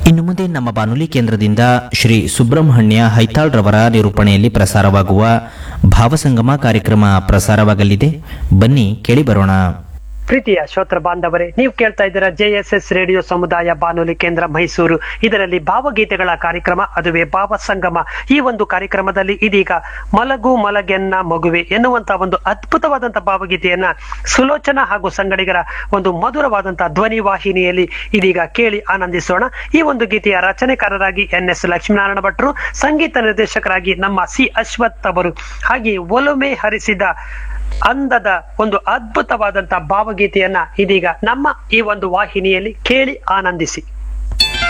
ಇನ್ನು ಮುಂದೆ ನಮ್ಮ ಬಾನುಲಿ ಕೇಂದ್ರದಿಂದ ಶ್ರೀ ಸುಬ್ರಹ್ಮಣ್ಯ ಹೈತಾಳ್ ರವರ ನಿರೂಪಣೆಯಲ್ಲಿ ಪ್ರಸಾರವಾಗುವ ಭಾವಸಂಗಮ ಕಾರ್ಯಕ್ರಮ ಪ್ರಸಾರವಾಗಲಿದೆ ಬನ್ನಿ ಕೇಳಿ ಬರೋಣ ಪ್ರೀತಿಯ ಶ್ರೋತ್ರ ಬಾಂಧವರೇ ನೀವು ಕೇಳ್ತಾ ಇದ್ದೀರಾ ಜೆಎಸ್ಎಸ್ ರೇಡಿಯೋ ಸಮುದಾಯ ಬಾನುಲಿ ಕೇಂದ್ರ ಮೈಸೂರು ಇದರಲ್ಲಿ ಭಾವಗೀತೆಗಳ ಕಾರ್ಯಕ್ರಮ ಅದುವೇ ಭಾವ ಸಂಗಮ ಈ ಒಂದು ಕಾರ್ಯಕ್ರಮದಲ್ಲಿ ಇದೀಗ ಮಲಗು ಮಲಗೆನ್ನ ಮಗುವೆ ಎನ್ನುವಂತ ಒಂದು ಅದ್ಭುತವಾದಂತಹ ಭಾವಗೀತೆಯನ್ನ ಸುಲೋಚನಾ ಹಾಗೂ ಸಂಗಡಿಗರ ಒಂದು ಮಧುರವಾದಂತಹ ಧ್ವನಿ ವಾಹಿನಿಯಲ್ಲಿ ಇದೀಗ ಕೇಳಿ ಆನಂದಿಸೋಣ ಈ ಒಂದು ಗೀತೆಯ ರಚನೆಕಾರರಾಗಿ ಎನ್ ಎಸ್ ಲಕ್ಷ್ಮೀನಾರಾಯಣ ಭಟ್ರು ಸಂಗೀತ ನಿರ್ದೇಶಕರಾಗಿ ನಮ್ಮ ಸಿ ಅಶ್ವಥ್ ಅವರು ಹಾಗೆ ಒಲುಮೆ ಹರಿಸಿದ ಅಂದದ ಒಂದು ಅದ್ಭುತವಾದಂತಹ ಭಾವಗೀತೆಯನ್ನ ಇದೀಗ ನಮ್ಮ ಈ ಒಂದು ವಾಹಿನಿಯಲ್ಲಿ ಕೇಳಿ ಆನಂದಿಸಿ